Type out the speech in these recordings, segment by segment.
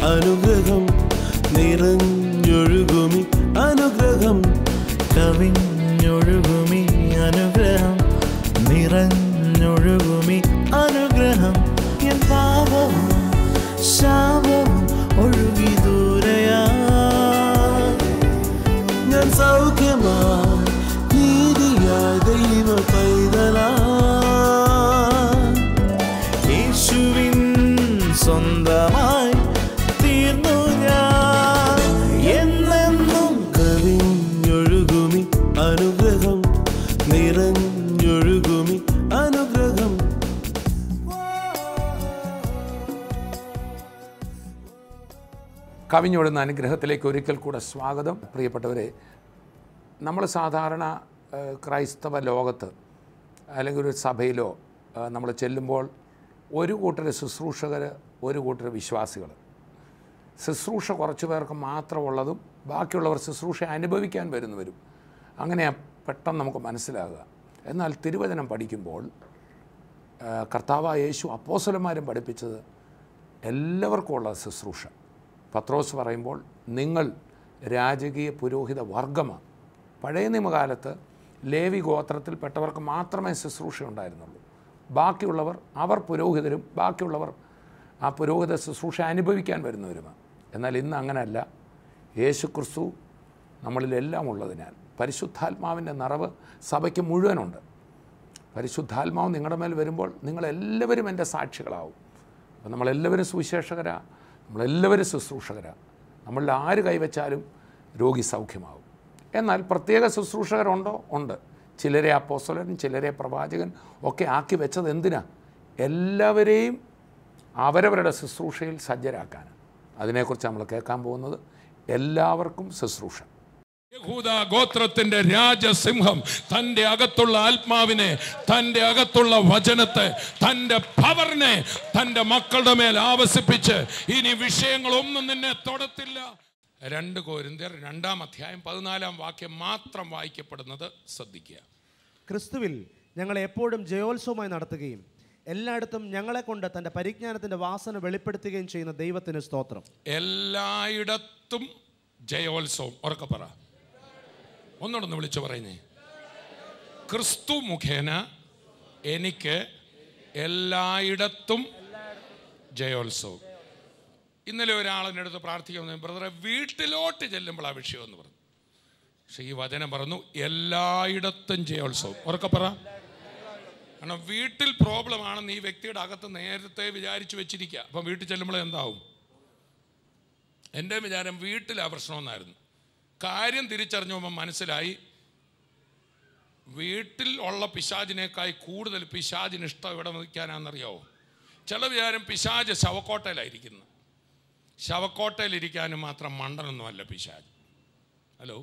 അനുഗ്രഹം നിറഞ്ഞൊഴുകുമി അനുഗ്രഹം കവിഞ്ഞൊഴുകുമി അനുഗ്രഹം നിറഞ്ഞൊഴുകുമി അനുഗ്രഹം എൻ പാപവും ശാപവും ഒഴുകി ദൂരയാ ഞാൻ സൗഖ്യമാ നീതിയായ ദൈവ പൈതലാ യേശുവിൻ സ്വന്തമായി തീർന്നു ഞാൻ എന്നെന്നും കവിഞ്ഞൊഴുകുമി അനുഗ്രഹം നിറഞ്ഞൊഴുകുമി അനുഗ്രഹം കവിഞ്ഞൊഴുന്ന അനുഗ്രഹത്തിലേക്ക് ഒരിക്കൽ കൂടെ സ്വാഗതം പ്രിയപ്പെട്ടവരെ നമ്മൾ സാധാരണ ഏഹ്, ക്രൈസ്തവ ലോകത്ത് അല്ലെങ്കിൽ ഒരു സഭയിലോ നമ്മൾ ചെല്ലുമ്പോൾ ഒരു കൂട്ടർ ശുശ്രൂഷകർ ഒരു കൂട്ടർ വിശ്വാസികൾ ശുശ്രൂഷ കുറച്ച് പേർക്ക് മാത്രമുള്ളതും ബാക്കിയുള്ളവർ ശുശ്രൂഷ അനുഭവിക്കാൻ വരുന്നവരും അങ്ങനെ പെട്ടെന്ന് നമുക്ക് മനസ്സിലാകുക എന്നാൽ തിരുവചനം പഠിക്കുമ്പോൾ ആ, കർത്താവായ യേശു അപ്പോസലന്മാരും പഠിപ്പിച്ചത് എല്ലാവർക്കും ഉള്ള ശുശ്രൂഷ പത്രോസ് പറയുമ്പോൾ നിങ്ങൾ രാജകീയ പുരോഹിത വർഗമാണ് പഴയ നിയമകാലത്ത് ലേവി ഗോത്രത്തിൽപ്പെട്ടവർക്ക് മാത്രമേ ശുശ്രൂഷ ഉണ്ടായിരുന്നുള്ളൂ ബാക്കിയുള്ളവർ അവർ പുരോഹിതരും ബാക്കിയുള്ളവർ ആ പുരോഹിത ശുശ്രൂഷ അനുഭവിക്കാൻ വരുന്നവരുമാണ് എന്നാൽ ഇന്ന് അങ്ങനെയല്ല യേശു ക്രിസ്തു നമ്മളിലെല്ലാം ഉള്ളതിനാൽ പരിശുദ്ധാത്മാവിൻ്റെ നിറവ് സഭയ്ക്ക് മുഴുവനുണ്ട് പരിശുദ്ധാത്മാവ് നിങ്ങളുടെ മേൽ വരുമ്പോൾ നിങ്ങളെല്ലാവരും എൻ്റെ സാക്ഷികളാവും അപ്പോൾ നമ്മളെല്ലാവരും സുവിശേഷകരാ നമ്മളെല്ലാവരും ശുശ്രൂഷകരാ നമ്മളിൽ ആര് കൈവച്ചാലും രോഗി സൗഖ്യമാവും എന്നാൽ പ്രത്യേക ശുശ്രൂഷകരുണ്ടോ ഉണ്ട് ചിലരെ അപ്പോസ്തലൻ ചിലരെ പ്രവാചകൻ ഒക്കെ ആക്കി വെച്ചത് എന്തിനാ എല്ലാവരെയും അവരവരുടെ ശുശ്രൂഷയിൽ സജ്ജരാക്കാൻ അതിനെക്കുറിച്ച് നമ്മൾ കേൾക്കാൻ പോകുന്നത് എല്ലാവർക്കും ശുശ്രൂഷ യഹൂദ ഗോത്രത്തിന്റെ രാജസിംഹം തന്റെ അകത്തുള്ള ആത്മാവിനെ തന്റെ അകത്തുള്ള വചനത്തെ തന്റെ പവറിനെ തന്റെ മക്കളുടെ മേൽ ആവസിപ്പിച്ച് ഇനി വിഷയങ്ങളൊന്നും നിന്നെ തൊടത്തില്ല രണ്ട് കോരിന്ത്യർ രണ്ടാം അധ്യായം പതിനാലാം വാക്യം മാത്രം വായിക്കപ്പെടുന്നത് ശ്രദ്ധിക്കുക ക്രിസ്തുവിൽ ഞങ്ങളെ എപ്പോഴും ജയോത്സവമായി നടത്തുകയും എല്ലായിടത്തും ഞങ്ങളെ കൊണ്ട് തൻ്റെ പരിജ്ഞാനത്തിൻ്റെ വാസന വെളിപ്പെടുത്തുകയും ചെയ്യുന്ന ദൈവത്തിന് സ്തോത്രം എല്ലായിടത്തും ജയോത്സവം ഉറക്കെ പറ ഒന്നുകൂടെ വിളിച്ചു പറയുന്നേ ക്രിസ്തു മുഖേന എനിക്ക് എല്ലായിടത്തും ജയോത്സവം ഇന്നലെ ഒരാളിൻ്റെ അടുത്ത് പ്രാർത്ഥിക്കാൻ ബ്രദറെ വീട്ടിലോട്ട് ചെല്ലുമ്പോൾ ആ വിഷയം എന്ന് പറഞ്ഞു പക്ഷെ ഈ വചനം പറഞ്ഞു എല്ലായിടത്തും ജയോത്സവം ഉറക്കെ പറ കാരണം വീട്ടിൽ പ്രോബ്ലം ആണെന്ന് ഈ വ്യക്തിയുടെ അകത്ത് നേരത്തെ വിചാരിച്ചു വെച്ചിരിക്കുക അപ്പം വീട്ടിൽ ചെല്ലുമ്പോൾ എന്താവും എൻ്റെ വിചാരം വീട്ടിലാ പ്രശ്നമെന്നായിരുന്നു കാര്യം തിരിച്ചറിഞ്ഞപ്പോൾ മനസ്സിലായി വീട്ടിൽ ഉള്ള പിശാചിനേക്കായി കൂടുതൽ പിശാചിന് ഇഷ്ടം എവിടെ നിൽക്കാനാണെന്നറിയാവോ ചില വിചാരം പിശാജ് ശവക്കോട്ടയിലായിരിക്കുന്നു ശവക്കോട്ടയിലിരിക്കാനും മാത്രം മണ്ടനൊന്നുമല്ല പിശാജ് ഹലോ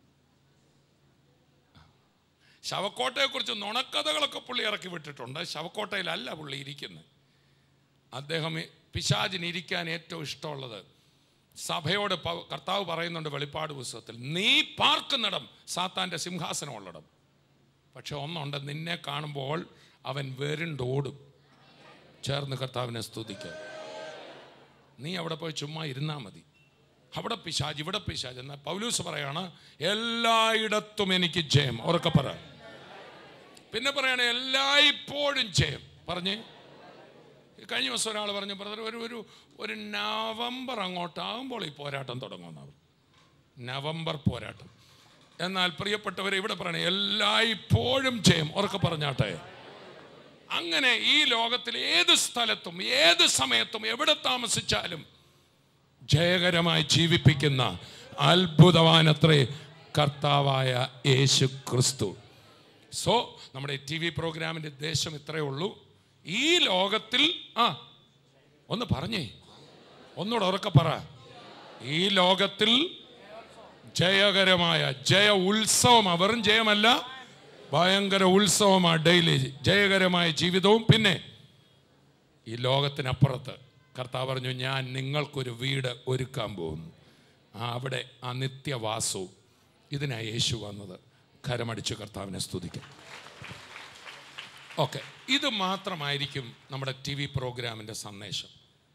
ശവക്കോട്ടയെക്കുറിച്ച് നുണക്കഥകളൊക്കെ പുള്ളി ഇറക്കി വിട്ടിട്ടുണ്ട് ശവക്കോട്ടയിലല്ല പുള്ളി ഇരിക്കുന്നത് അദ്ദേഹം ഈ പിശാചിന് ഇരിക്കാൻ ഏറ്റവും ഇഷ്ടമുള്ളത് സഭയോട് പ- കർത്താവ് പറയുന്നുണ്ട് വെളിപ്പാട് പുസ്തകത്തിൽ നീ പാർക്കുന്നിടം സാത്താൻ്റെ സിംഹാസനമുള്ളിടം പക്ഷെ ഒന്നുണ്ട് നിന്നെ കാണുമ്പോൾ അവൻ വെരുണ്ടോടും ചേർന്ന് കർത്താവിനെ സ്തുതിക്കുക നീ അവിടെ പോയി ചുമ്മാ ഇരുന്നാൽ മതി അവിടെ പിശാജ് ഇവിടെ പിശാജ് എന്നാൽ പൗലൂസ് പറയാണ് എല്ലായിടത്തും എനിക്ക് ജയം ഉറക്കെ പറ പിന്നെ പറയാണ് എല്ലായ്പ്പോഴും ജയം പറഞ്ഞേ ഈ കഴിഞ്ഞ ദിവസം ഒരാൾ പറഞ്ഞു ബ്രദർ ഒരു ഒരു ഒരു നവംബർ അങ്ങോട്ടാകുമ്പോൾ ഈ പോരാട്ടം തുടങ്ങുമെന്ന് അവർ നവംബർ പോരാട്ടം എന്നാൽ പ്രിയപ്പെട്ടവരെ ഇവിടെ പറയണേ എല്ലായ്പ്പോഴും ജയം ഉറക്കെ പറഞ്ഞാട്ടെ അങ്ങനെ ഈ ലോകത്തിൽ ഏത് സ്ഥലത്തും ഏത് സമയത്തും എവിടെ താമസിച്ചാലും ജയകരമായി ജീവിപ്പിക്കുന്ന അത്ഭുതവാനത്രേ കർത്താവായ യേശു ക്രിസ്തു സോ നമ്മുടെ ടി വി പ്രോഗ്രാമിൻ്റെ ഉദ്ദേശം ഇത്രയേ ഉള്ളൂ ഈ ലോകത്തിൽ ആ ഒന്ന് പറഞ്ഞേ ഒന്നുകൂടെ ഉറക്കെ പറ ഈ ലോകത്തിൽ ജയകരമായ ജയ ഉത്സവമാണ് വെറും ജയമല്ല ഭയങ്കര ഉത്സവമാണ് ഡെയിലി ജയകരമായ ജീവിതവും പിന്നെ ഈ ലോകത്തിനപ്പുറത്ത് കർത്താവ് പറഞ്ഞു ഞാൻ നിങ്ങൾക്കൊരു വീട് ഒരുക്കാൻ പോകുന്നു ആ അവിടെ ആ നിത്യവാസവും ഇതിനാണ് യേശു വന്നത് കരമടിച്ച് കർത്താവിനെ സ്തുതിക്കാം ഓക്കെ ഇത് മാത്രമായിരിക്കും നമ്മുടെ ടി വി പ്രോഗ്രാമിൻ്റെ സന്ദേശം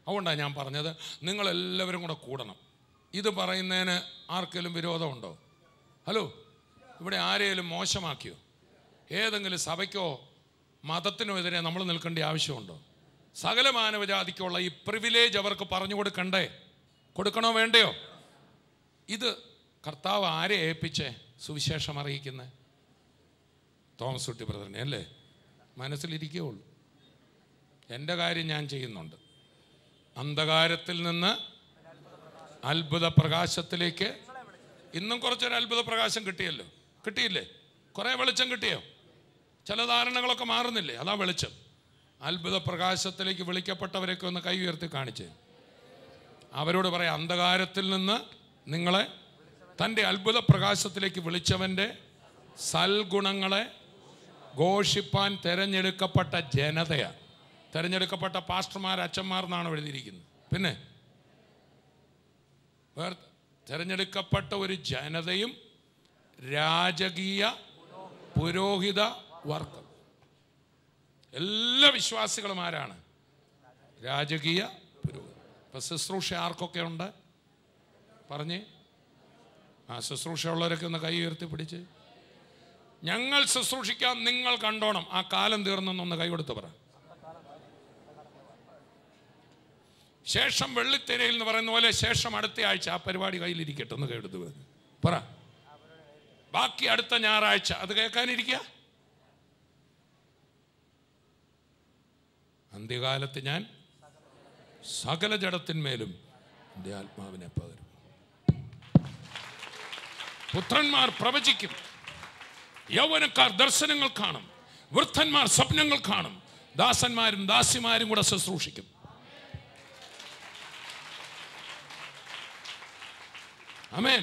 അതുകൊണ്ടാണ് ഞാൻ പറഞ്ഞത് നിങ്ങളെല്ലാവരും കൂടെ കൂടണം ഇത് പറയുന്നതിന് ആർക്കെങ്കിലും വിരോധമുണ്ടോ ഹലോ ഇവിടെ ആരെയും മോശമാക്കിയോ ഏതെങ്കിലും സഭയ്ക്കോ മതത്തിനോ എതിരെ നമ്മൾ നിൽക്കേണ്ട ആവശ്യമുണ്ടോ സകല മാനവജാതിക്കുള്ള ഈ പ്രിവിലേജ് അവർക്ക് പറഞ്ഞു കൊടുക്കണ്ടേ കൊടുക്കണോ വേണ്ടയോ ഇത് കർത്താവ് ആരെ ഏൽപ്പിച്ചേ സുവിശേഷം അറിയിക്കുന്നത് തോമസ് കുട്ടി ബ്രദറിനെ അല്ലേ മനസ്സിലിരിക്കുകയുള്ളൂ എൻ്റെ കാര്യം ഞാൻ ചെയ്യുന്നുണ്ട് അന്ധകാരത്തിൽ നിന്ന് അത്ഭുത പ്രകാശത്തിലേക്ക് ഇന്നും കുറച്ചൊരു അത്ഭുത പ്രകാശം കിട്ടിയല്ലോ കിട്ടിയില്ലേ കുറേ വെളിച്ചം കിട്ടിയോ ചില ധാരണകളൊക്കെ മാറുന്നില്ലേ അതാ വെളിച്ചം അത്ഭുത പ്രകാശത്തിലേക്ക് വിളിക്കപ്പെട്ടവരൊക്കെ ഒന്ന് കൈ ഉയർത്തി കാണിച്ചേ അവരോട് പറയാം അന്ധകാരത്തിൽ നിന്ന് നിങ്ങളെ തൻ്റെ അത്ഭുത പ്രകാശത്തിലേക്ക് വിളിച്ചവൻ്റെ സൽഗുണങ്ങളെ ഘോഷിപ്പാൻ തിരഞ്ഞെടുക്കപ്പെട്ട ജനതയാണ് തിരഞ്ഞെടുക്കപ്പെട്ട പാസ്റ്റർമാർ അച്ഛന്മാർ എന്നാണ് എഴുതിയിരിക്കുന്നത് പിന്നെ വേർ തിരഞ്ഞെടുക്കപ്പെട്ട ഒരു ജനതയും രാജകീയ പുരോഹിത വർഗം എല്ലാ വിശ്വാസികളും ആരാണ് രാജകീയ പുരോഹിത ഇപ്പം ശുശ്രൂഷ ആർക്കൊക്കെ ഉണ്ട് പറഞ്ഞേ ആ ശുശ്രൂഷ ഉള്ളവരൊക്കെ ഒന്ന് കൈ ഉയർത്തി പിടിച്ച് ഞങ്ങൾ ശുശ്രൂഷിക്കാൻ നിങ്ങൾ കണ്ടോണം ആ കാലം തീർന്നെന്നൊന്ന് കൈ കൊടുത്ത് പറ ശേഷം വെള്ളിത്തിരയിൽ എന്ന് പറയുന്ന പോലെ ശേഷം അടുത്ത ആഴ്ച ആ പരിപാടി കയ്യിലിരിക്കട്ടെ ഒന്ന് കൈയെടുത്ത് പറ. പറ ബാക്കി അടുത്ത ഞായറാഴ്ച അത് കേൾക്കാനിരിക്കുക അന്ത്യകാലത്ത് ഞാൻ സകല ജഡത്തിന്മേലും എൻ്റെ ആത്മാവിനെ പകരും പുത്രന്മാർ പ്രവചിക്കും യൗവനക്കാർ ദർശനങ്ങൾ കാണും വൃദ്ധന്മാർ സ്വപ്നങ്ങൾ കാണും ദാസന്മാരും ദാസിമാരും കൂടെ ശുശ്രൂഷിക്കും അമേൻ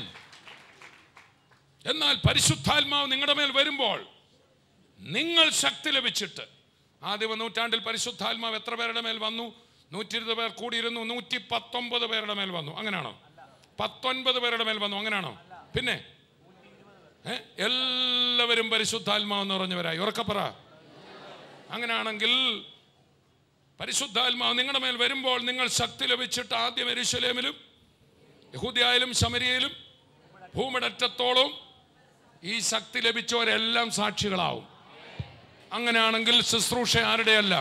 എന്നാൽ പരിശുദ്ധാത്മാവ് നിങ്ങളുടെ മേൽ വരുമ്പോൾ നിങ്ങൾ ശക്തി ലഭിച്ചിട്ട് ആദ്യ നൂറ്റാണ്ടിൽ പരിശുദ്ധാത്മാവ് എത്ര പേരുടെ മേൽ വന്നു നൂറ്റി ഇരുപത് പേർ കൂടിയിരുന്നു നൂറ്റി പത്തൊമ്പത് പേരുടെ മേൽ വന്നു അങ്ങനെയാണോ പത്തൊൻപത് പേരുടെ മേൽ വന്നു അങ്ങനെയാണോ പിന്നെ ഏ? എല്ലാവരും പരിശുദ്ധാത്മാവ് നിറഞ്ഞവരായി ഉറക്കപ്പറ അങ്ങനെയാണെങ്കിൽ പരിശുദ്ധാത്മാവ് നിങ്ങളുടെ മേൽ വരുമ്പോൾ നിങ്ങൾ ശക്തി ലഭിച്ചിട്ട് ആദ്യം എരുശലേമിലും യഹൂദിയായാലും ശമരിയയിലും ഭൂമിടറ്റത്തോളം ഈ ശക്തി ലഭിച്ചവരെല്ലാം സാക്ഷികളാവും അങ്ങനെയാണെങ്കിൽ ശുശ്രൂഷ ആരുടെയെല്ലാം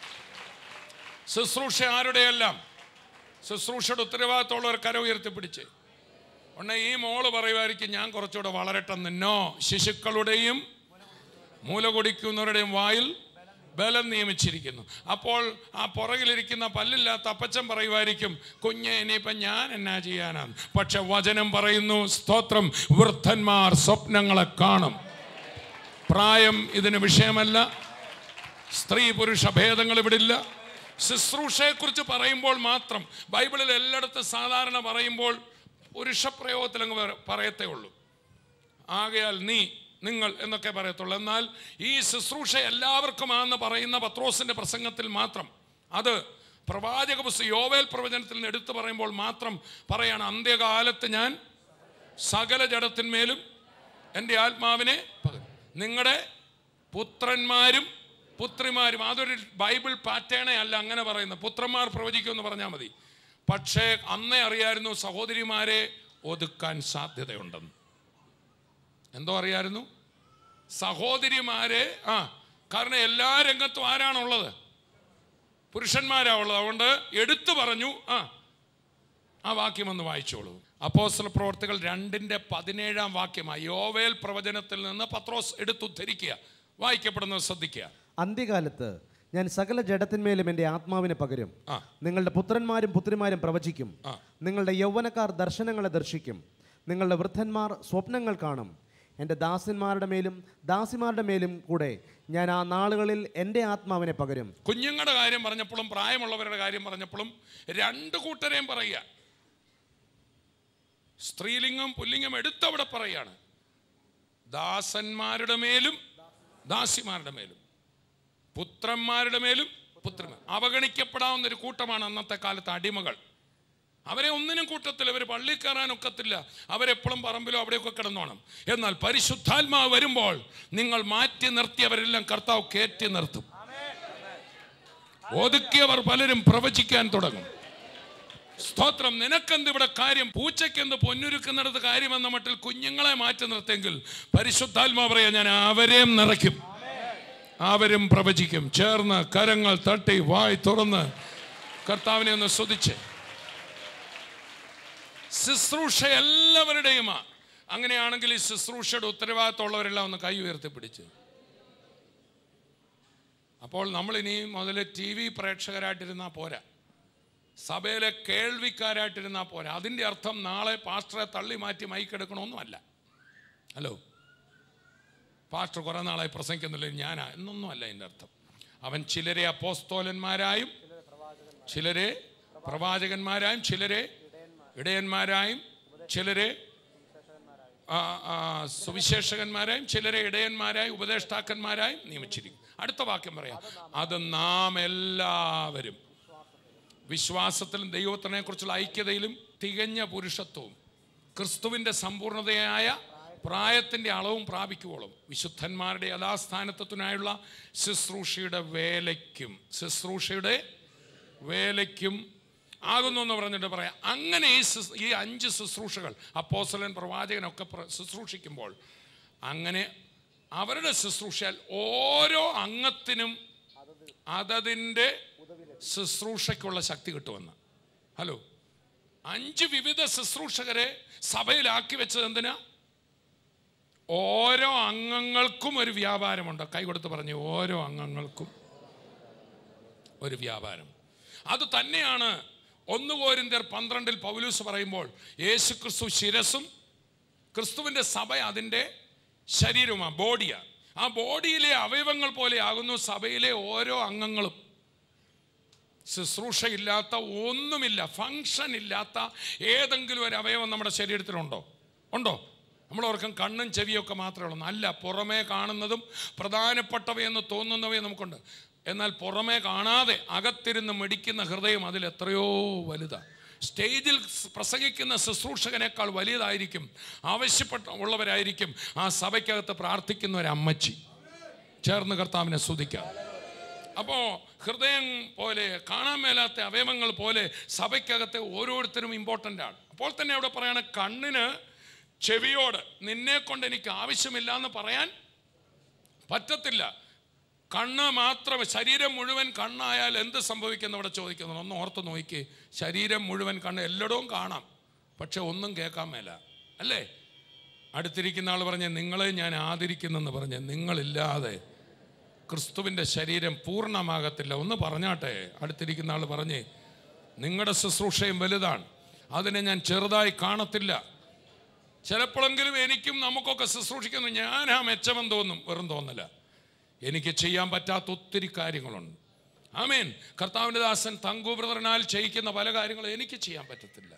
ശുശ്രൂഷ ആരുടെയെല്ലാം ശുശ്രൂഷയുടെ ഉത്തരവാദിത്തമുള്ളവർ കര ഉയർത്തിപ്പിടിച്ച് ഉടനെ ഈ മോള് പറയുമായിരിക്കും ഞാൻ കുറച്ചുകൂടെ വളരട്ടെന്നോ ശിശുക്കളുടെയും മൂല കുടിക്കുന്നവരുടെയും വായിൽ ബലം നിയമിച്ചിരിക്കുന്നു അപ്പോൾ ആ പുറകിലിരിക്കുന്ന പല്ലില്ലാത്ത അപ്പച്ചൻ പറയുമായിരിക്കും കുഞ്ഞെ ഇനിയിപ്പം ഞാൻ എന്നാ ചെയ്യാനാണ് പക്ഷെ വചനം പറയുന്നു സ്തോത്രം വൃദ്ധന്മാർ സ്വപ്നങ്ങളെ കാണും പ്രായം ഇതിന് വിഷയമല്ല സ്ത്രീ പുരുഷ ഭേദങ്ങൾ ഇവിടെ ഇല്ല ശുശ്രൂഷയെക്കുറിച്ച് പറയുമ്പോൾ മാത്രം ബൈബിളിൽ എല്ലായിടത്തും സാധാരണ പറയുമ്പോൾ പുരുഷ പ്രയോഗത്തിൽ അങ്ങ് പറ- പറയത്തേ ഉള്ളൂ ആകയാൽ നീ നിങ്ങൾ എന്നൊക്കെ പറയത്തുള്ളൂ എന്നാൽ ഈ ശുശ്രൂഷ എല്ലാവർക്കുമാണെന്ന് പറയുന്ന പത്രോസിന്റെ പ്രസംഗത്തിൽ മാത്രം അത് പ്രവാചക പുസ്തകം യോവേൽ പ്രവചനത്തിൽ നിന്ന് എടുത്തു പറയുമ്പോൾ മാത്രം പറയാണ് അന്ത്യകാലത്ത് ഞാൻ സകല ജഡത്തിന്മേലും എൻ്റെ ആത്മാവിനെ പകരും നിങ്ങളുടെ പുത്രന്മാരും പുത്രിമാരും അതൊരു ബൈബിൾ പാറ്റേണേ അല്ല അങ്ങനെ പറയുന്നത് പുത്രന്മാർ പ്രവചിക്കുമെന്ന് പറഞ്ഞാൽ മതി പക്ഷേ അന്നേ അറിയായിരുന്നു സഹോദരിമാരെ ഒതുക്കാൻ സാധ്യതയുണ്ടെന്ന് എന്തോ അറിയായിരുന്നു സഹോദരിമാരെ ആ കാരണം എല്ലാ രംഗത്തും ആരാണുള്ളത് പുരുഷന്മാരാ ഉള്ളത് അതുകൊണ്ട് എടുത്തു പറഞ്ഞു ആ ആ വാക്യം ഒന്ന് വായിച്ചോളൂ അപ്പോസ്തല പ്രവർത്തികൾ രണ്ടിന്റെ പതിനേഴാം വാക്യമായി യോവേൽ പ്രവചനത്തിൽ നിന്ന് പത്രോസ് എടുത്തുദ്ധരിക്കുക വായിക്കപ്പെടുന്നത് ശ്രദ്ധിക്കുക അന്ത്യകാലത്ത് ഞാൻ സകല ജഡത്തിന്മേലും എൻ്റെ ആത്മാവിനെ പകരും ആ. നിങ്ങളുടെ പുത്രന്മാരും പുത്രിമാരും പ്രവചിക്കും ആ. നിങ്ങളുടെ യൗവനക്കാർ ദർശനങ്ങളെ ദർശിക്കും നിങ്ങളുടെ വൃദ്ധന്മാർ സ്വപ്നങ്ങൾ കാണും എൻ്റെ ദാസന്മാരുടെ മേലും ദാസിമാരുടെ മേലും കൂടെ ഞാൻ ആ നാളുകളിൽ എൻ്റെ ആത്മാവിനെ പകരും കുഞ്ഞുങ്ങളുടെ കാര്യം പറഞ്ഞപ്പോഴും പ്രായമുള്ളവരുടെ കാര്യം പറഞ്ഞപ്പോഴും രണ്ട് കൂട്ടരെയും പറയുക സ്ത്രീലിംഗം പുല്ലിംഗം എടുത്തവിടെ പറയാണ് ദാസന്മാരുടെ മേലും ദാസിമാരുടെ മേലും പുത്രന്മാരുടെ മേലും പുത്രന്മാർ അവഗണിക്കപ്പെടാവുന്ന ഒരു കൂട്ടമാണ് അന്നത്തെ കാലത്ത് അടിമകൾ അവരെ ഒന്നിനും കൂട്ടത്തില്ല അവർ പള്ളി കയറാൻ ഒക്കത്തില്ല അവരെപ്പോഴും പറമ്പിലോ അവിടെയൊക്കെ കിടന്നോണം എന്നാൽ പരിശുദ്ധാത്മാവ് വരുമ്പോൾ നിങ്ങൾ മാറ്റി നിർത്തിയവരെല്ലാം കർത്താവ് കയറ്റി നിർത്തും ഒതുക്കിയവർ പലരും പ്രവചിക്കാൻ തുടങ്ങും സ്തോത്രം നിനക്കെന്ത് ഇവിടെ കാര്യം പൂച്ചയ്ക്കെന്ത് പൊന്നുരുക്കുന്നിടത്ത് കാര്യമെന്ന മട്ടിൽ കുഞ്ഞുങ്ങളെ മാറ്റി നിർത്തിയെങ്കിൽ പരിശുദ്ധാത്മാ പറയാ ഞാൻ അവരെയും നിറയ്ക്കും അവരും പ്രവചിക്കും ചേർന്ന് കരങ്ങൾ തട്ടി വായി തുറന്ന് കർത്താവിനെ ഒന്ന് സ്തുതിച്ച് ശുശ്രൂഷ എല്ലാവരുടെയുമാ അങ്ങനെയാണെങ്കിൽ ഈ ശുശ്രൂഷയുടെ ഉത്തരവാദിത്തമുള്ളവരെല്ലാം ഒന്ന് കൈ ഉയർത്തിപ്പിടിച്ച് അപ്പോൾ നമ്മൾ ഇനി മുതൽ ടി വി പ്രേക്ഷകരായിട്ടിരുന്നാൽ പോരാ സഭയിലെ കേൾവിക്കാരായിട്ടിരുന്നാൽ പോരാ അതിൻ്റെ അർത്ഥം നാളെ പാസ്റ്ററെ തള്ളി മാറ്റി മൈക്കെടുക്കണമെന്നുമല്ല ഹലോ പാസ്റ്റർ കുറേ നാളായി പ്രസംഗിക്കുന്നില്ല ഞാനാ എന്നൊന്നും അല്ല എൻ്റെ അർത്ഥം അവൻ ചിലരെ അപ്പോസ്തോലന്മാരായും ചിലരെ പ്രവാചകന്മാരായും ചിലരെ ഇടയന്മാരായും ചിലരെ ആ, ആ, സുവിശേഷകന്മാരായും ചിലരെ ഇടയന്മാരായും ഉപദേഷ്ടാക്കന്മാരായും നിയമിച്ചിരിക്കും അടുത്ത വാക്യം പറയാം അത് നാം എല്ലാവരും വിശ്വാസത്തിലും ദൈവത്തിനെ കുറിച്ചുള്ള ഐക്യതയിലും തികഞ്ഞ പുരുഷത്വവും ക്രിസ്തുവിൻ്റെ സമ്പൂർണതയായ പ്രായത്തിൻ്റെ അളവും പ്രാപിക്കുവോളും വിശുദ്ധന്മാരുടെ യഥാസ്ഥാനത്വത്തിനായുള്ള ശുശ്രൂഷയുടെ വേലയ്ക്കും ശുശ്രൂഷയുടെ വേലയ്ക്കും ആകുന്നു എന്ന് പറഞ്ഞിട്ട് പറയാം അങ്ങനെ ഈ ശുസ്- ഈ അഞ്ച് ശുശ്രൂഷകൾ അപ്പോസലൻ പ്രവാചകനൊക്കെ പ്ര- ശുശ്രൂഷിക്കുമ്പോൾ അങ്ങനെ അവരുടെ ശുശ്രൂഷയാൽ ഓരോ അംഗത്തിനും അതതിൻ്റെ ശുശ്രൂഷയ്ക്കുള്ള ശക്തി കിട്ടുമെന്ന് ഹലോ അഞ്ച് വിവിധ ശുശ്രൂഷകരെ സഭയിലാക്കി വെച്ചത് എന്തിനാ ഓരോ അംഗങ്ങൾക്കും ഒരു വ്യാപാരമുണ്ട് കൈ കൊടുത്ത് പറഞ്ഞു ഓരോ അംഗങ്ങൾക്കും ഒരു വ്യാപാരം അത് തന്നെയാണ് ഒന്ന് കോരിന്തർ പന്ത്രണ്ടിൽ പൗലൂസ് പറയുമ്പോൾ യേശു ക്രിസ്തു ശിരസും ക്രിസ്തുവിൻ്റെ സഭ അതിൻ്റെ ശരീരവുമാണ് ബോഡിയാണ് ആ ബോഡിയിലെ അവയവങ്ങൾ പോലെ ആകുന്നു സഭയിലെ ഓരോ അംഗങ്ങളും ശുശ്രൂഷയില്ലാത്ത ഒന്നുമില്ല ഫങ്ഷൻ ഇല്ലാത്ത ഏതെങ്കിലും ഒരു അവയവം നമ്മുടെ ശരീരത്തിലുണ്ടോ ഉണ്ടോ നമ്മളോർക്കും കണ്ണും ചെവിയൊക്കെ മാത്രമേ ഉള്ളൂ അല്ല പുറമേ കാണുന്നതും പ്രധാനപ്പെട്ടവയെന്ന് തോന്നുന്നവയും നമുക്കുണ്ട് എന്നാൽ പുറമേ കാണാതെ അകത്തിരുന്ന് മിടിക്കുന്ന ഹൃദയം അതിൽ എത്രയോ വലുതാണ് സ്റ്റേജിൽ പ്രസംഗിക്കുന്ന ശുശ്രൂഷകനേക്കാൾ വലിയതായിരിക്കും ആവശ്യപ്പെട്ട ഉള്ളവരായിരിക്കും ആ സഭയ്ക്കകത്ത് പ്രാർത്ഥിക്കുന്ന ഒരു അമ്മച്ചി ചേർന്ന് കർത്താവിനെ സ്തുതിക്കാം അപ്പോൾ ഹൃദയം പോലെ കാണാൻ മേലാത്ത അവയവങ്ങൾ പോലെ സഭയ്ക്കകത്തെ ഓരോരുത്തരും ഇമ്പോർട്ടൻ്റ് ആണ് അപ്പോൾ തന്നെ അവിടെ പറയാണ് കണ്ണിന് ചെവിയോട് നിന്നെ കൊണ്ട് എനിക്ക് ആവശ്യമില്ല എന്ന് പറയാൻ പറ്റത്തില്ല കണ്ണ് മാത്രം ശരീരം മുഴുവൻ കണ്ണായാൽ എന്ത് സംഭവിക്കുന്നു ഇവിടെ ചോദിക്കുന്നു ഒന്ന് ഓർത്ത് നോക്കി ശരീരം മുഴുവൻ കണ്ണ് എല്ലായിടവും കാണാം പക്ഷെ ഒന്നും കേൾക്കാൻ മേല അല്ലേ അടുത്തിരിക്കുന്ന ആൾ പറഞ്ഞ് നിങ്ങളെ ഞാൻ ആദരിക്കുന്നെന്ന് പറഞ്ഞ് നിങ്ങളില്ലാതെ ക്രിസ്തുവിൻ്റെ ശരീരം പൂർണ്ണമാകത്തില്ല ഒന്ന് പറഞ്ഞാട്ടെ അടുത്തിരിക്കുന്ന ആൾ പറഞ്ഞ് നിങ്ങളുടെ ശുശ്രൂഷയും വലുതാണ് അതിനെ ഞാൻ ചെറുതായി കാണത്തില്ല ചിലപ്പോഴെങ്കിലും എനിക്കും നമുക്കൊക്കെ ശുശ്രൂഷിക്കുന്നു ഞാൻ ആ മെച്ചമെന്ന് തോന്നും വെറും തോന്നല എനിക്ക് ചെയ്യാൻ പറ്റാത്ത ഒത്തിരി കാര്യങ്ങളുണ്ട് ആമേൻ കർത്താവിൻ്റെ ദാസൻ തങ്കു ബ്രദറിനാൽ ചെയ്യിക്കുന്ന പല കാര്യങ്ങളും എനിക്ക് ചെയ്യാൻ പറ്റത്തില്ല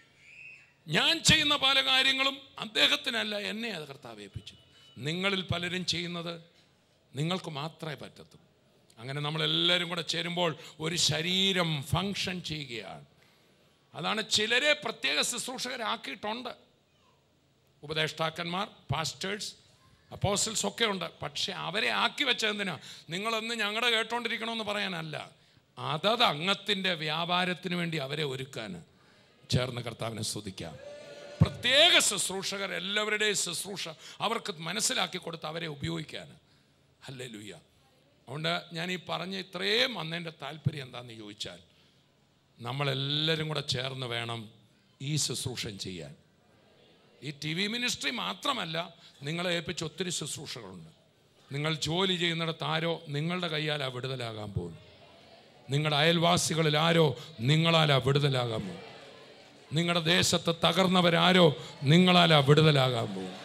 ഞാൻ ചെയ്യുന്ന പല കാര്യങ്ങളും അദ്ദേഹത്തിനല്ല എന്നെ അത് കർത്താവ് ഏൽപ്പിച്ചു നിങ്ങളിൽ പലരും ചെയ്യുന്നത് നിങ്ങൾക്ക് മാത്രമേ പറ്റത്തു അങ്ങനെ നമ്മളെല്ലാവരും കൂടെ ചേരുമ്പോൾ ഒരു ശരീരം ഫങ്ഷൻ ചെയ്യുകയാണ് അതാണ് ചിലരെ പ്രത്യേക ശുശ്രൂഷകരാക്കിയിട്ടുണ്ട് ഉപദേഷ്ടാക്കന്മാർ പാസ്റ്റേഴ്സ് അപ്പോസിൽസ് ഒക്കെ ഉണ്ട് പക്ഷെ അവരെ ആക്കി വെച്ചത് എന്തിനാ നിങ്ങളൊന്ന് ഞങ്ങളുടെ കേട്ടോണ്ടിരിക്കണമെന്ന് പറയാനല്ല അതത് അംഗത്തിൻ്റെ വ്യാപാരത്തിന് വേണ്ടി അവരെ ഒരുക്കാൻ ചേർന്ന് കർത്താവിനെ സ്തുതിക്കാം പ്രത്യേക ശുശ്രൂഷകർ എല്ലാവരുടെയും ശുശ്രൂഷ അവർക്ക് മനസ്സിലാക്കി കൊടുത്ത് അവരെ ഉപയോഗിക്കാൻ അല്ലേ ലുയ്യ അതുകൊണ്ട് ഞാൻ ഈ പറഞ്ഞ ഇത്രയും വന്നതിൻ്റെ താല്പര്യം എന്താണെന്ന് ചോദിച്ചാൽ നമ്മളെല്ലാവരും കൂടെ ചേർന്ന് വേണം ഈ ശുശ്രൂഷൻ ചെയ്യാൻ ഈ ടി വി മിനിസ്ട്രി മാത്രമല്ല നിങ്ങളെ ഏൽപ്പിച്ച ഒത്തിരി ശുശ്രൂഷകളുണ്ട് നിങ്ങൾ ജോലി ചെയ്യുന്നിടത്ത് ആരോ നിങ്ങളുടെ കൈയാലാ വിടുതലാകാൻ പോകുന്നു നിങ്ങളുടെ അയൽവാസികളിൽ ആരോ നിങ്ങളാലാ വിടുതലാകാൻ പോകും നിങ്ങളുടെ ദേശത്ത് തകർന്നവരാരോ നിങ്ങളാലാ വിടുതലാകാൻ പോകും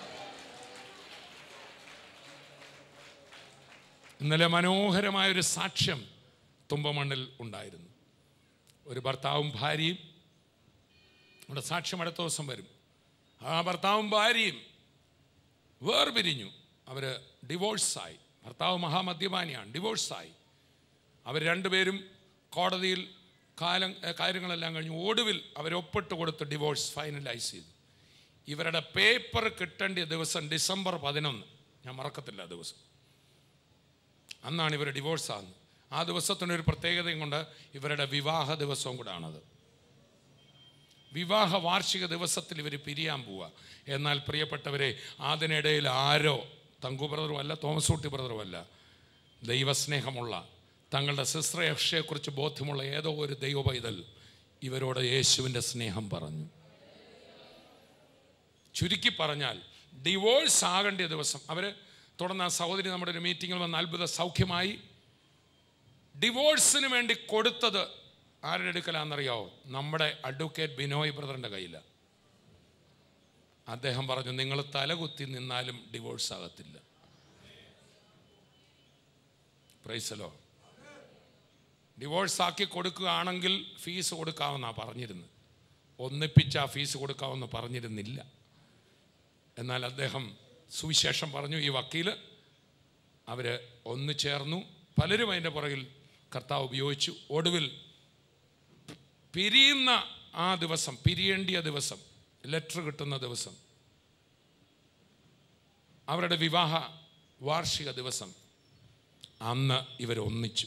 ഇന്നലെ മനോഹരമായൊരു സാക്ഷ്യം തുമ്പമണ്ണിൽ ഉണ്ടായിരുന്നു ഒരു ഭർത്താവും ഭാര്യയും നമ്മുടെ സാക്ഷ്യം അടുത്ത ദിവസം വരും ആ ഭർത്താവും ഭാര്യയും വേർപിരിഞ്ഞു അവർ ഡിവോഴ്സായി ഭർത്താവ് മഹാമദ്യപാനിയാണ് ഡിവോഴ്സായി അവർ രണ്ടുപേരും കോടതിയിൽ കാലം ഏ, കാര്യങ്ങളെല്ലാം കഴിഞ്ഞു ഒടുവിൽ അവരൊപ്പിട്ട് കൊടുത്ത് ഡിവോഴ്സ് ഫൈനലൈസ് ചെയ്തു ഇവരുടെ പേപ്പർ കിട്ടേണ്ട ദിവസം ഡിസംബർ പതിനൊന്ന് ഞാൻ മറക്കത്തില്ല ആ ദിവസം അന്നാണ് ഇവർ ഡിവോഴ്സ് ആകുന്നത് ആ ദിവസത്തിനൊരു പ്രത്യേകതയും കൊണ്ട് ഇവരുടെ വിവാഹ ദിവസവും കൂടാണത് വിവാഹ വാർഷിക ദിവസത്തിൽ ഇവർ പിരിയാൻ പോവുക എന്നാൽ പ്രിയപ്പെട്ടവരെ അതിനിടയിൽ ആരോ തങ്കു ബ്രദറും അല്ല തോമസ് ഊട്ടി ബ്രദറും അല്ല ദൈവസ്നേഹമുള്ള തങ്ങളുടെ സിസ്റ്റർ എഫ്ഷയെക്കുറിച്ച് ബോധ്യമുള്ള ഏതോ ഒരു ദൈവ പൈതൽ ഇവരോട് യേശുവിൻ്റെ സ്നേഹം പറഞ്ഞു ചുരുക്കി പറഞ്ഞാൽ ഡിവോഴ്സ് ആകേണ്ട ദിവസം അവർ തുടർന്ന് ആ സഹോദരി നമ്മുടെ ഒരു മീറ്റിങ്ങിൽ വന്ന് അത്ഭുത സൗഖ്യമായി ഡിവോഴ്സിന് വേണ്ടി കൊടുത്തത് ആരുടെ അടുക്കലാണെന്നറിയാവോ നമ്മുടെ അഡ്വക്കേറ്റ് ബിനോയ് ബ്രദറിൻ്റെ കയ്യിലാണ് അദ്ദേഹം പറഞ്ഞു നിങ്ങൾ തലകുത്തി നിന്നാലും ഡിവോഴ്സ് ആകത്തില്ല പ്രൈസലോ ഡിവോഴ്സ് ആക്കി കൊടുക്കുകയാണെങ്കിൽ ഫീസ് കൊടുക്കാമെന്നാണ് പറഞ്ഞിരുന്നത് ഒന്നിപ്പിച്ച ആ ഫീസ് കൊടുക്കാമെന്ന് പറഞ്ഞിരുന്നില്ല എന്നാൽ അദ്ദേഹം സുവിശേഷം പറഞ്ഞു ഈ വക്കീൽ അവർ ഒന്ന് ചേർന്നു പലരും അതിൻ്റെ പുറകിൽ കർത്താവ് ഉപയോഗിച്ചു ഒടുവിൽ പിരിയുന്ന ആ ദിവസം പിരിയേണ്ടിയ ദിവസം ലെറ്റർ കിട്ടുന്ന ദിവസം അവരുടെ വിവാഹ വാർഷിക ദിവസം അന്ന് ഇവർ ഒന്നിച്ചു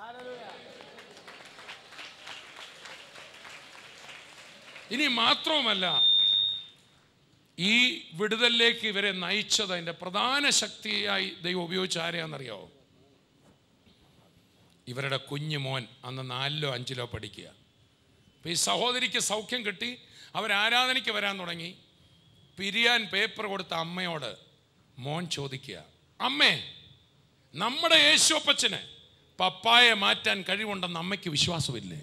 ഇനി മാത്രവുമല്ല ഈ വിടുതലിലേക്ക് ഇവരെ നയിച്ചത് അതിൻ്റെ പ്രധാന ശക്തിയായി ദൈവം ഉപയോഗിച്ച ആരെയാണെന്നറിയാവോ ഇവരുടെ കുഞ്ഞു മോൻ അന്ന് നാലിലോ അഞ്ചിലോ പഠിക്കുക അപ്പോൾ ഈ സഹോദരിക്ക് സൗഖ്യം കിട്ടി അവർ ആരാധനയ്ക്ക് വരാൻ തുടങ്ങി പിരിയാൻ പേപ്പർ കൊടുത്ത അമ്മയോട് മോൻ ചോദിക്കുക അമ്മേ നമ്മുടെ യേശുപ്പച്ചന് പപ്പായെ മാറ്റാൻ കഴിവുണ്ടെന്ന് അമ്മയ്ക്ക് വിശ്വാസമില്ലേ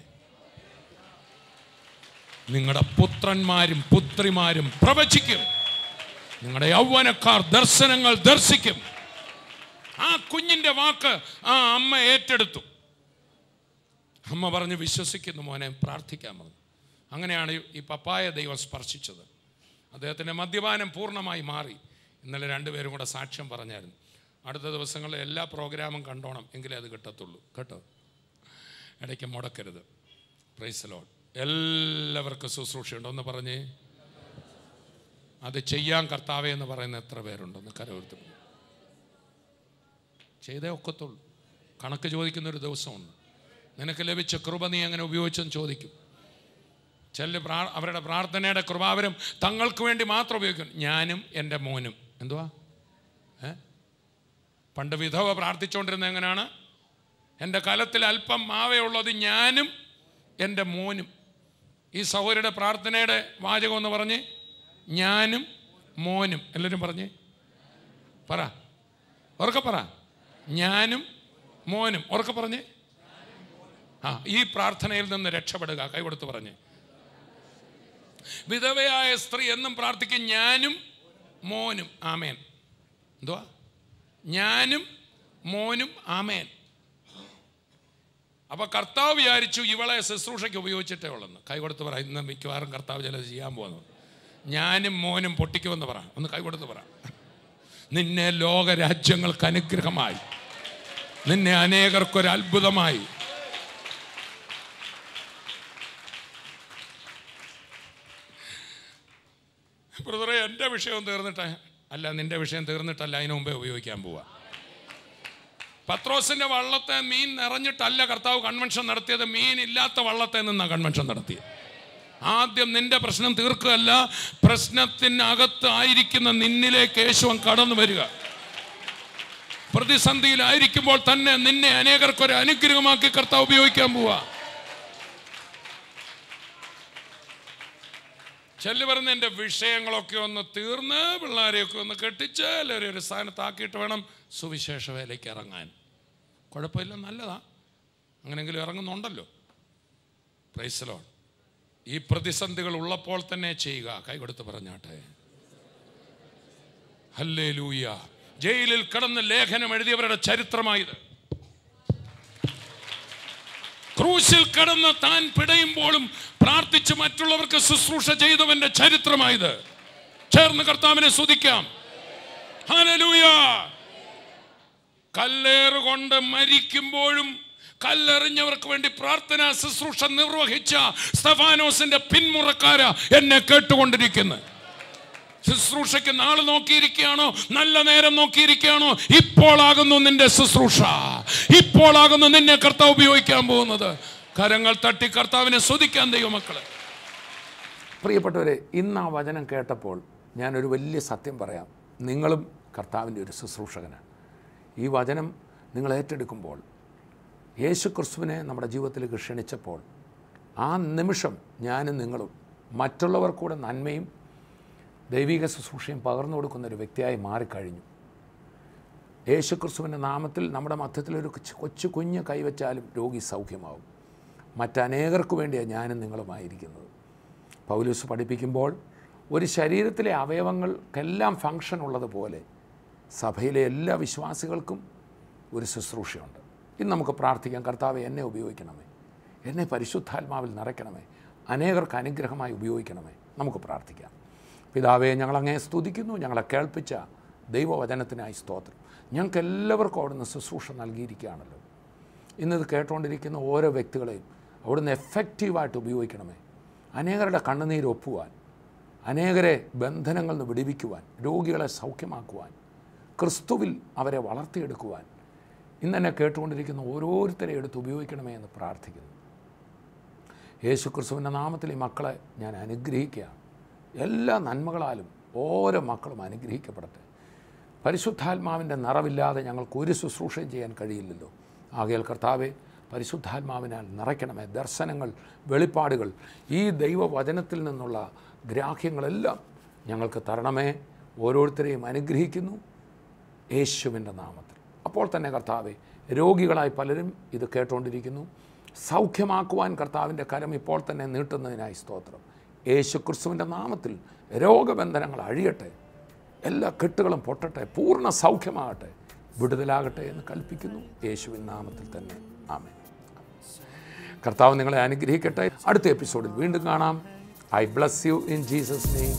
നിങ്ങളുടെ പുത്രന്മാരും പുത്രിമാരും പ്രവചിക്കും നിങ്ങളുടെ യൗവനക്കാർ ദർശനങ്ങൾ ദർശിക്കും ആ കുഞ്ഞിന്റെ വാക്ക് ആ അമ്മ ഏറ്റെടുത്തു അമ്മ പറഞ്ഞു വിശ്വസിക്കുന്നു മോനെ പ്രാർത്ഥിക്കാൻ പറഞ്ഞു അങ്ങനെയാണ് ഈ- ഈ പപ്പായ ദൈവം സ്പർശിച്ചത് അദ്ദേഹത്തിൻ്റെ മദ്യപാനം പൂർണ്ണമായി മാറി ഇന്നലെ രണ്ടുപേരും കൂടെ സാക്ഷ്യം പറഞ്ഞായിരുന്നു അടുത്ത ദിവസങ്ങളിൽ എല്ലാ പ്രോഗ്രാമും കണ്ടോണം എങ്കിലേ അത് കിട്ടത്തുള്ളൂ കേട്ടോ ഇടയ്ക്ക് മുടക്കരുത് പ്രൈസലോൺ എല്ലാവർക്കും ശുശ്രൂഷയുണ്ട് ഒന്ന് പറഞ്ഞേ അത് ചെയ്യാൻ കർത്താവേ എന്ന് പറയുന്ന എത്ര പേരുണ്ടെന്ന് കരവരുത്തും ചെയ്തേ ഒക്കത്തുള്ളൂ കണക്ക് ചോദിക്കുന്ന ഒരു ദിവസമുണ്ട് നിനക്ക് ലഭിച്ച കൃപ നീ എങ്ങനെ ഉപയോഗിച്ചെന്ന് ചോദിക്കും ചില പ്രാ അവരുടെ പ്രാർത്ഥനയുടെ കൃപാവരം തങ്ങൾക്ക് വേണ്ടി മാത്രം ഉപയോഗിക്കും ഞാനും എൻ്റെ മോനും എന്തുവാ ഏ പണ്ട് വിധവ പ്രാർത്ഥിച്ചുകൊണ്ടിരുന്നത് എങ്ങനെയാണ് എൻ്റെ കലത്തിൽ അല്പം മാവേ ഉള്ളത് ഞാനും എൻ്റെ മോനും ഈ സഹോദരിയുടെ പ്രാർത്ഥനയുടെ വാചകം എന്ന് പറഞ്ഞ് ഞാനും മോനും എല്ലാവരും പറഞ്ഞേ പറ ഉറക്കെ പറ ഞാനും മോനും ഉറക്കെ പറഞ്ഞേ ആ ഈ പ്രാർത്ഥനയിൽ നിന്ന് രക്ഷപ്പെടുക കൈകൊടുത്ത് പറഞ്ഞേ വിധവയായ സ്ത്രീ എന്നും പ്രാർത്ഥിക്കും ഞാനും മോനും ആമേൻ എന്തുവാ ഞാനും മോനും ആമേൻ അപ്പൊ കർത്താവ് വിചാരിച്ചു ഇവളെ ശുശ്രൂഷയ്ക്ക് ഉപയോഗിച്ചിട്ടേ ഉള്ളെന്ന് കൈ കൊടുത്ത് പറ ഇന്ന് മിക്കവാറും കർത്താവ് ചിലത് ചെയ്യാൻ പോകുന്നു ഞാനും മോനും പൊട്ടിക്കുമെന്ന് പറ ഒന്ന് കൈ കൊടുത്ത് പറ നിന്നെ ലോകരാജ്യങ്ങൾക്ക് അനുഗ്രഹമായി നിന്നെ അനേകർക്കൊരു അത്ഭുതമായി ബ്രദറെ എൻ്റെ വിഷയം തീർന്നിട്ട് അല്ല നിന്റെ വിഷയം തീർന്നിട്ടല്ല അതിനു മുമ്പേ ഉപയോഗിക്കാൻ പോവാ പത്രോസിന്റെ വള്ളത്തെ മീൻ നിറഞ്ഞിട്ടല്ല കർത്താവ് കൺവെൻഷൻ നടത്തിയത് മീൻ ഇല്ലാത്ത വള്ളത്തെ നിന്നാണ് കൺവെൻഷൻ നടത്തിയത് ആദ്യം നിന്റെ പ്രശ്നം തീർക്കുകയല്ല പ്രശ്നത്തിനകത്ത് ആയിരിക്കുന്ന നിന്നിലേക്ക് യേശുവൻ കടന്നു വരിക പ്രതിസന്ധിയിലായിരിക്കുമ്പോൾ തന്നെ നിന്നെ അനേകർക്കൊരു അനുഗ്രഹമാക്കി കർത്താവ് ഉപയോഗിക്കാൻ പോവാ ചെല്ലു പറഞ്ഞ എൻ്റെ വിഷയങ്ങളൊക്കെ ഒന്ന് തീർന്ന് പിള്ളേരെയൊക്കെ ഒന്ന് കെട്ടിച്ച് എല്ലാവരും ഒരു സ്ഥാനത്താക്കിയിട്ട് വേണം സുവിശേഷ വേലയ്ക്ക് ഇറങ്ങാൻ കുഴപ്പമില്ല നല്ലതാ അങ്ങനെങ്കിലും ഇറങ്ങുന്നുണ്ടല്ലോ പ്രൈസലോ ഈ പ്രതിസന്ധികൾ ഉള്ളപ്പോൾ തന്നെ ചെയ്യുക കൈകൊടുത്ത് പറഞ്ഞാട്ടെ ഹല്ലേ ലൂയ ജയിലിൽ കിടന്ന് ലേഖനം എഴുതിയവരുടെ ചരിത്രമായത് ക്രൂശിൽ കിടന്ന് താൻ പിടയുമ്പോഴും പ്രാർത്ഥിച്ച് മറ്റുള്ളവർക്ക് ശുശ്രൂഷ ചെയ്തവന്റെ ചരിത്രമായത് ചേർന്ന് കർത്താവിനെ സ്തുതിക്കാം ഹല്ലേലൂയ കല്ലേറ് കൊണ്ട് മരിക്കുമ്പോഴും കല്ലെറിഞ്ഞവർക്ക് വേണ്ടി പ്രാർത്ഥന ശുശ്രൂഷ നിർവഹിച്ച സ്തഫാനോസിന്റെ പിന്മുറക്കാര എന്നെ കേട്ടുകൊണ്ടിരിക്കുന്നു ശുശ്രൂഷയ്ക്ക് നാളെ നോക്കിയിരിക്കുകയാണോ നല്ല നേരം നോക്കിയിരിക്കുകയാണോ ഇപ്പോളാകുന്നു നിന്റെ ശുശ്രൂഷ ഇപ്പോളാകുന്നു നിന്നെ കർത്താവ് ഉപയോഗിക്കാൻ പോകുന്നത് കരങ്ങൾ തട്ടി കർത്താവിനെ സ്തുതിക്കാൻ ദൈവമക്കളെ പ്രിയപ്പെട്ടവരെ ഇന്ന് ആ വചനം കേട്ടപ്പോൾ ഞാനൊരു വലിയ സത്യം പറയാം നിങ്ങളും കർത്താവിൻ്റെ ഒരു ശുശ്രൂഷകനാണ് ഈ വചനം നിങ്ങൾ ഏറ്റെടുക്കുമ്പോൾ യേശു ക്രിസ്തുവിനെ നമ്മുടെ ജീവിതത്തിലേക്ക് ക്ഷണിച്ചപ്പോൾ ആ നിമിഷം ഞാനും നിങ്ങളും മറ്റുള്ളവർ കൂടെ നന്മയും ദൈവിക ശുശ്രൂഷയും പകർന്നു കൊടുക്കുന്ന ഒരു വ്യക്തിയായി മാറിക്കഴിഞ്ഞു യേശു ക്രിസ്തുവിൻ്റെ നാമത്തിൽ നമ്മുടെ മധ്യത്തിലൊരു കൊച്ചു കൊച്ചു കുഞ്ഞ് കൈവച്ചാലും രോഗി സൗഖ്യമാവും മറ്റനേകർക്ക് വേണ്ടിയാണ് ഞാനും നിങ്ങളുമായിരിക്കുന്നത് പൗലൂസ് പഠിപ്പിക്കുമ്പോൾ ഒരു ശരീരത്തിലെ അവയവങ്ങൾക്കെല്ലാം ഫങ്ഷൻ ഉള്ളതുപോലെ സഭയിലെ എല്ലാ വിശ്വാസികൾക്കും ഒരു ശുശ്രൂഷയുണ്ട് ഇന്ന് നമുക്ക് പ്രാർത്ഥിക്കാം കർത്താവെ എന്നെ ഉപയോഗിക്കണമേ എന്നെ പരിശുദ്ധാത്മാവിൽ നിറയ്ക്കണമേ അനേകർക്ക് അനുഗ്രഹമായി ഉപയോഗിക്കണമേ നമുക്ക് പ്രാർത്ഥിക്കാം പിതാവെ ഞങ്ങളങ്ങേ സ്തുതിക്കുന്നു ഞങ്ങളെ കേൾപ്പിച്ച ദൈവവചനത്തിനായി സ്തോത്രം ഞങ്ങൾക്ക് എല്ലാവർക്കും അവിടുന്ന് ശുശ്രൂഷ നൽകിയിരിക്കുകയാണല്ലോ ഇന്നത് കേട്ടുകൊണ്ടിരിക്കുന്ന ഓരോ വ്യക്തികളെയും അവിടുന്ന് എഫക്റ്റീവായിട്ട് ഉപയോഗിക്കണമേ അനേകരുടെ കണ്ണുനീര് ഒപ്പുവാൻ അനേകരെ ബന്ധനങ്ങളിൽ നിന്ന് വിടിവിക്കുവാൻ രോഗികളെ സൗഖ്യമാക്കുവാൻ ക്രിസ്തുവിൽ അവരെ വളർത്തിയെടുക്കുവാൻ ഇന്ന് എന്നെ കേട്ടുകൊണ്ടിരിക്കുന്ന ഓരോരുത്തരെ എടുത്ത് ഉപയോഗിക്കണമേ എന്ന് പ്രാർത്ഥിക്കുന്നു യേശു ക്രിസ്തുവിൻ്റെ നാമത്തിൽ ഈ മക്കളെ ഞാൻ അനുഗ്രഹിക്കുക എല്ലാ നന്മകളാലും ഓരോ മക്കളും അനുഗ്രഹിക്കപ്പെടട്ടെ പരിശുദ്ധാത്മാവിൻ്റെ നിറവില്ലാതെ ഞങ്ങൾക്ക് ഒരു ശുശ്രൂഷയും ചെയ്യാൻ കഴിയില്ലല്ലോ ആകയാൽ കർത്താവെ പരിശുദ്ധാത്മാവിനാൽ നിറയ്ക്കണമേ ദർശനങ്ങൾ വെളിപ്പാടുകൾ ഈ ദൈവവചനത്തിൽ നിന്നുള്ള ഗ്രാഹ്യങ്ങളെല്ലാം ഞങ്ങൾക്ക് തരണമേ ഓരോരുത്തരെയും അനുഗ്രഹിക്കുന്നു യേശുവിൻ്റെ നാമത്തിൽ അപ്പോൾ തന്നെ കർത്താവെ രോഗികളായി പലരും ഇത് കേട്ടുകൊണ്ടിരിക്കുന്നു സൗഖ്യമാക്കുവാൻ കർത്താവിൻ്റെ കരം ഇപ്പോൾ തന്നെ നീട്ടുന്നതിനായി സ്തോത്രം യേശു ക്രിസ്തുവിൻ്റെ നാമത്തിൽ രോഗബന്ധനങ്ങൾ അഴിയട്ടെ എല്ലാ കെട്ടുകളും പൊട്ടട്ടെ പൂർണ്ണ സൗഖ്യമാകട്ടെ വിടുതലാകട്ടെ എന്ന് കൽപ്പിക്കുന്നു യേശുവിൻ നാമത്തിൽ തന്നെ ആമേ കർത്താവ് നിങ്ങളെ അനുഗ്രഹിക്കട്ടെ അടുത്ത എപ്പിസോഡിൽ വീണ്ടും കാണാം I bless you in Jesus name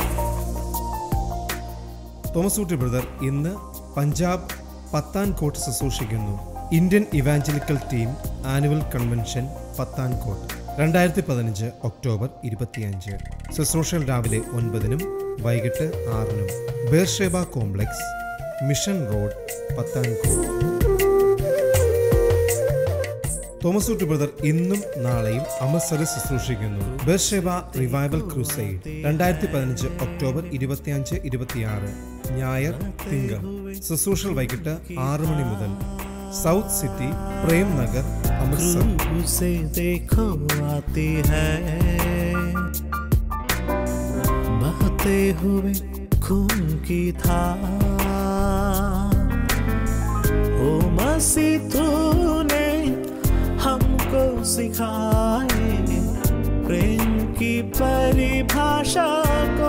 Thomas Ooty brother ഇന്ന് പഞ്ചാബ് പത്താൻകോട്ട് ശുശ്രൂഷിക്കുന്നു Indian evangelical team annual convention Pathankot രണ്ടായിരത്തി പതിനഞ്ച് ഒക്ടോബർ ഇരുപത്തിയഞ്ച് ശുശ്രൂഷകൾ രാവിലെ ഒൻപതിനും വൈകിട്ട് ആറിനും Beersheba complex mission road Pathankot Thomas Ooty brother ഇന്നും നാളെയും അമൃത്സറിൽ ശുശ്രൂഷിക്കുന്നു ബേർഷേബ റിവൈവൽ ക്രൂസൈഡ് രണ്ടായിരത്തി പതിനഞ്ച് ഒക്ടോബർ ഇരുപത്തിയഞ്ച് ഇരുപത്തിയാറ് ഞായർ തിങ്കൾ ശുശ്രൂഷകൾ വൈകിട്ട് ആറ് മണി മുതൽ സൗത്ത് സിറ്റി പ്രേം നഗർ അമൃത്സർ उसे देखो आती है बहते हुए खून की धार ओ मसी तूने हमको सिखाए प्रेम की परिभाषा को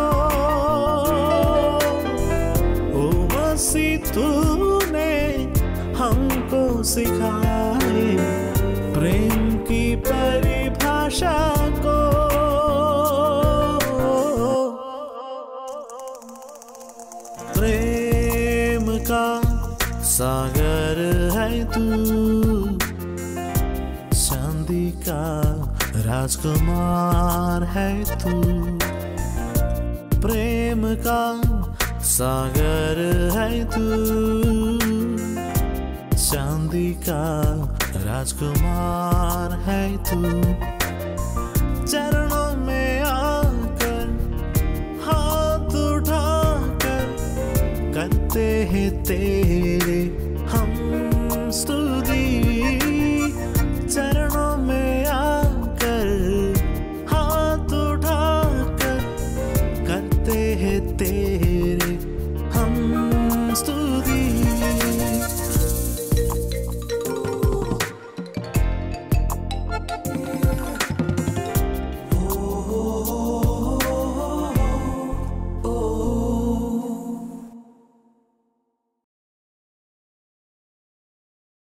ओ मसी तूने हमको सिखाए प्रेम की परिभाषा को प्रेम का सागर है तू चांदी का राजकुमार है तू प्रेम का सागर है तू चांदी का राजकुमार है तू चरणों में आकर हाथ उठाकर करते हैं तेरे हम स्तुति चरणों में आकर हाथ उठाकर करते हैं तेरे हम स्तुति